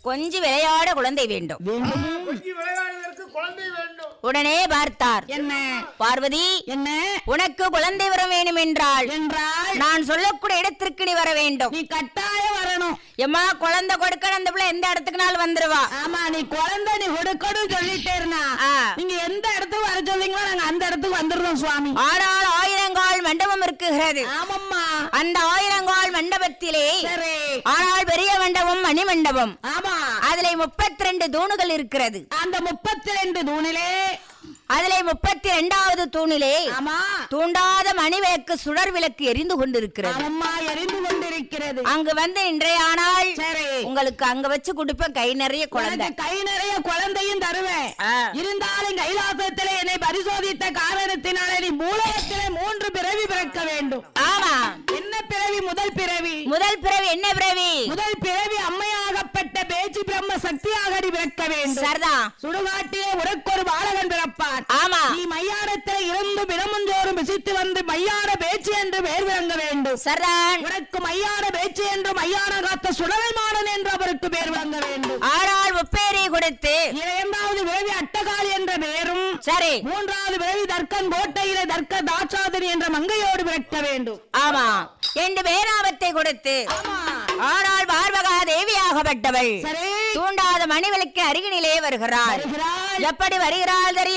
கொஞ்சி விளையாட குழந்தை வேண்டும் வேண்டும் கொஞ்சி விளையாடுவதற்கு குழந்தை வேண்டும் உடனே பார்த்தார் என்ன பார்வதி என்ன உனக்கு குழந்தை வர வேண்டும் என்றால் என்றால் நான் சொல்லக்கூடிய இடத்திற்கு நீ வர வேண்டும் நீ கட்டாயம் வரணும் எம்மா குழந்தை கொடுக்க அந்த பிள்ளை எந்த இடத்துக்குனாலும் வந்துருவா ஆமா நீ குழந்தை நீ கொடுக்கணும் சொல்லிட்டேருனா ஆ. நீங்க எந்த இடத்துக்கு வர சொல்றீங்களோ நாங்க அந்த இடத்துக்கு வந்துடுறோம் சுவாமி ஆனால் ஆயிரங்கால் மண்டபம் இருக்குகிறது ஆமாம்மா அந்த ஆயிரங்கால் மண்டபத்திலே சரி ஆனால் பெரிய மண்டபம் மணி மண்டபம் ஆமா அதிலே முப்பத்தி ரெண்டு தூணுகள் இருக்கிறது அந்த முப்பத்தி ரெண்டு தூணிலே அதிலே முப்பத்தி ரெண்டாவது தூணிலே ஆமா தூண்டாத மணிவிளக்கு சுடர் விளக்கு எரிந்து கொண்டிருக்கிறது ஆமம்மா எரிந்து கொண்டிருக்கிறது அங்கு வந்து இன்றையானால் சரி உங்களுக்கு அங்க வச்சு கொடுப்பேன் கை நிறைய குழந்தை உனக்கு கை நிறைய குழந்தையும் தருவேன் ஆ. இருந்தாலும் கைலாசத்திலே என்னை பரிசோதித்த காரணத்தினாலே நீ மூலகத்திலே மூன்று பிறவி பிறக்க வேண்டும் ஆமா என்ன பிறவி முதல் பிறவி முதல் பிறவி என்ன பிறவி முதல் பிறவி அம்மையாகப்பட்ட பேச்சு பிரம்ம சக்தியாக நீ பிறக்க வேண்டும் சரிதான் சுடுகாட்டிலே உனக்கொரு பாலகன் பிறப்பான் ஆமா நீ மையாரத்தில் இருந்து தினமுந்தோறும் விசித்து வந்து மையார பேச்சு என்று பெயர் விளங்க வேண்டும் சரிதான் உனக்கு மையார பேச்சு என்று மையான காத்த சுடலைமாறன் என்று அவருக்கு பெயர் விளங்க வேண்டும் ஆனால் முப்பேரி கொடுத்து இரண்டாவது பிறவி அட்டகாளி என்ற பெயரும் சரி மூன்றாவது பிறவி தர்க்கன் கோட்டையிலே தர்க்க தாட்சாதனி என்ற மங்கையோடு பிறக்க வேண்டும் ஆமா என்று பேராபத்தை கொடுத்து ஆமா ஆனால் பார்வகா தேவியாகப்பட்டவள் சரி தூண்டாத மணிவிளக்கு அருகினிலே வருகிறாள் வருகிறாள் எப்படி வருகிறாள் தெரியுமா